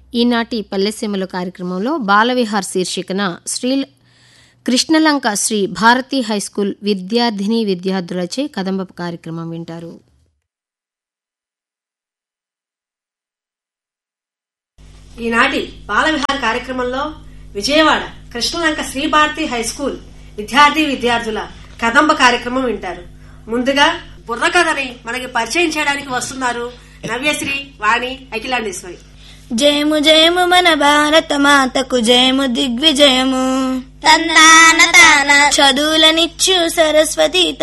ఈనాటి పల్లెసీమల కార్యక్రమంలో బాలవిహార్ శీర్షికన శ్రీ కృష్ణలంక శ్రీ భారతీ హైస్కూల్ విద్యార్థిని విద్యార్థులచే కదంబ కార్యక్రమం వింటారు ఈనాటి బాలవిహార్ కార్యక్రమంలో విజయవాడ కృష్ణలంక శ్రీభారతి హై స్కూల్ విద్యార్థి విద్యార్థుల కదంబ కార్యక్రమం వింటారు ముందుగా బుర్ర కథని మనకి పరిచయం చేయడానికి వస్తున్నారు నవ్యశ్రీ వాణి అఖిలాండేశ్వరి జయము జయము మన భారత మాతకు జయము దిగ్విజయము తందాన తాన చదువులనిచ్చు సరస్వతి